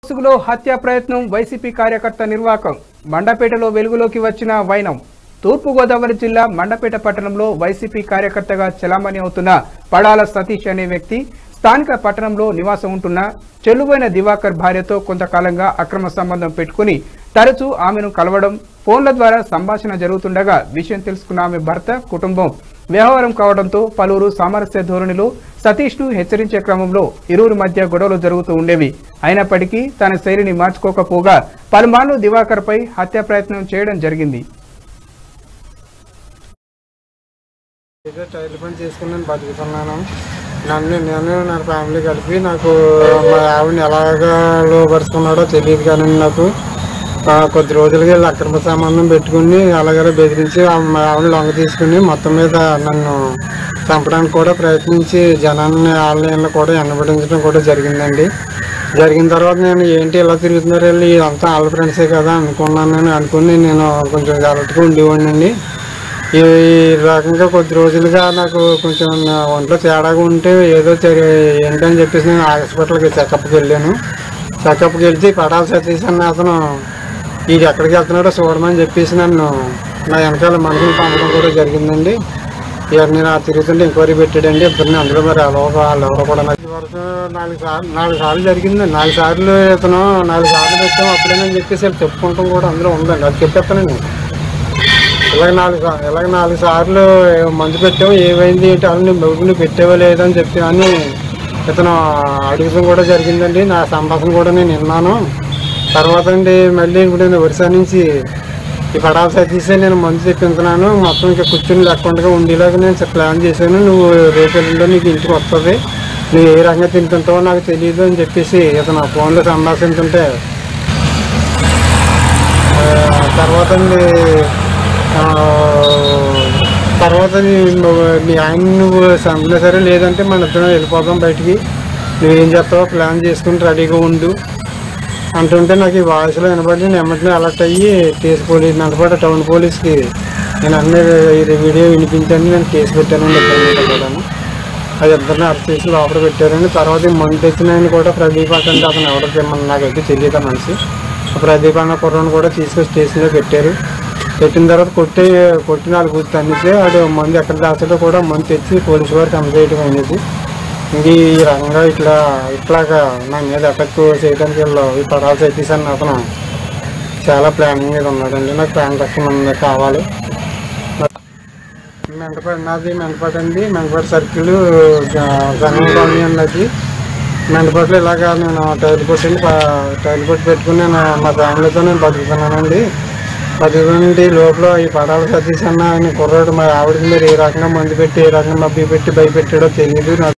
ముసుగులో హత్యా ప్రయత్నం వైసీపీ కార్యకర్త నిర్వాకం మండపేటలో వెలుగులోకి వచ్చిన వైనం తూర్పుగోదావరి జిల్లా మండపేట పట్టణంలో వైసీపీ కార్యకర్తగా చెలామణి అవుతున్న పడాల సతీష్ అనే వ్యక్తి స్థానిక పట్టణంలో నివాసం ఉంటున్న చెల్లుబోయిన దివాకర్ భార్యతో కొంతకాలంగా అక్రమ సంబంధం పెట్టుకుని తరచూ ఆమెను కలవడం ఫోన్ల ద్వారా సంభాషణ జరుగుతుండగా విషయం తెలుసుకున్న ఆమె భర్త కుటుంబం వ్యవహారం కావడంతో పలువురు సామరస్య ధోరణిలో సతీష్ ను హెచ్చరించే క్రమంలో ఇరువురి మధ్య గొడవలు జరుగుతూ ఉండేవి అయినప్పటికీ తన శైలిని మార్చుకోకపోగా పలుమార్లు దివాకర్ పై హత్య ప్రయత్నం చేయడం జరిగింది ఏదో టైల్ పని చేసుకుని నేను బతుకుతున్నాను నన్ను నేను నా ఫ్యామిలీ కలిపి నాకు మా ఆవిడని ఎలాగా లోపరుచుకున్నాడో తెలియదు కానీ నాకు ఆ, కొద్ది రోజులకి వీళ్ళు అక్రమ సంబంధం పెట్టుకుని అలాగే బెదిరించి ఆ మా ఆవిడ లొంగ తీసుకుని మొత్తం మీద నన్ను చంపడానికి కూడా ప్రయత్నించి జనాన్ని ఆన్లైన్లో కూడా ఎండబడించడం కూడా జరిగిందండి జరిగిన తర్వాత నేను ఏంటి ఇలా తిరుగుతున్నారు వీళ్ళు ఇదంతా వాళ్ళ ఫ్రెండ్సే కదా అనుకున్నాను నేను అనుకుని నేను కొంచెం జాగ్రత్తగా ఉండేవాడినండి ఈ రకంగా కొద్ది రోజులుగా నాకు కొంచెం నా ఒంట్లో తేడాగా ఉంటే ఏదో తెలి- ఏంటని చెప్పేసి నేను హాస్పిటల్కి చెకప్కి వెళ్ళాను చెకప్కి వెళ్తే పడాలి సతీష్ అన్న అతను ఇది ఎక్కడికి వెళ్తున్నాడో చూడమని చెప్పేసి నన్ను నా వెనకాల మనుషులు పంపడం కూడా జరిగిందండి ఇక నేను ఆ తిరుగుతుంటే ఎంక్వైరీ పెట్టాడండి ఇద్దరిని అందులో మరి అలవ వాళ్ళు ఎవరో కూడా నాకు ఇది వరకు నాలుగు సార్లు నాలుగు సార్లు జరిగిందండి నాలుగు సార్లు ఇతను నాలుగు సార్లు పెట్టాం అప్పుడేనని చెప్పేసి వీళ్ళు చెప్పుకుంటాం కూడా అందులో ఉందండి అది చెప్పేస్తానండి ఇలాగ నాలుగు సా- ఇలాగ నాలుగు సార్లు మందు పెట్టావు ఏమైంది ఏంటి అన్ని మెరుగుని పెట్టావా లేదని చెప్పి అని ఇతను అడుగుతాం కూడా జరిగిందండి నా సంభాషణ కూడా నేను విన్నాను తర్వాత అండి మళ్ళీ ఇప్పుడు నేను ఒరిస్సా నుంచి ఈ పడాల సతీసే నేను మందు తెప్పించున్నాను మొత్తం ఇంకా కూర్చుని లేకుండా ఉండేలాగా నేను ప్లాన్ చేశాను నువ్వు రేపు ఎల్లుండో నీకు ఇంటికి వస్తుంది నువ్వు ఏ రకంగా తింటుంటావో నాకు తెలియదు అని చెప్పేసి ఇతను ఫోన్లో సంభాషించుంటే ఆ, తర్వాత అండి, ఆ, తర్వాత నీ- నువ్వు- మీ ఆయన నువ్వు సంపలే సరే లేదంటే మన ఇద్దరం వెళ్ళిపోదాం బయటికి నువ్వేం చేస్తావో ప్లాన్ చేసుకుని రెడీగా ఉండు అంటుంటే నాకు ఈ వాయిస్లో వినబడి నేను వెంటనే అలర్ట్ అయ్యి కేసు పోలీస్ నందపాట టౌన్ పోలీస్కి నేను అన్ని ఇది వీడియో వినిపించాను నేను కేసు పెట్టానండి ఇద్దరిని కూడాను అది ఇద్దరిని అరెస్ట్ చేసి లోపల పెట్టారండి తర్వాత ఈ మందు తెచ్చిన ఆయన కూడా ప్రదీప్ అంటే అతను ఎవరో తెమ్మని నాకైతే తెలియదు ఆ మనిషి ఆ ప్రదీప్ అన్న కుర్రను కూడా తీసుకొని స్టేషన్లో పెట్టారు పెట్టిన తర్వాత కొట్టి కొట్టి నాలుగు గుర్తు తన్నితే వాడు మందు ఎక్కడ దాచాడో కూడా మందు తెచ్చి పోలీసు వారికి అందజేయడం అయినది ఇంక ఈ రకంగా ఇట్లా ఇట్లాగా నా మీద ఎఫెక్ట్ చేయడానికి వీళ్ళు ఈ పడాల్సి వచ్చేసాను అతను చాలా ప్లానింగ్ మీద ఉన్నాడండి నాకు ప్లాన్ రక్షణ ఉంది కావాలి మెంటపాటి నాది మెంటపాటి అండి మెంటపాటి సర్కిల్ గంగం కాలనీ అన్నది మెంటపాటిలో ఇలాగా నేను టైల్ కొట్టి టైల్ కొట్టి పెట్టుకుని నేను మా ఫ్యామిలీతో నేను బతుకుతున్నానండి బతుకుతుంటే లోపల ఈ పడాల సతీష్ అన్న ఆయన కుర్రాడు మా ఆవిడకి మీరు ఏ రకంగా మందు పెట్టి ఏ రకంగా మబ్బి పెట్టి భయపెట్టాడో తెలియదు నాకు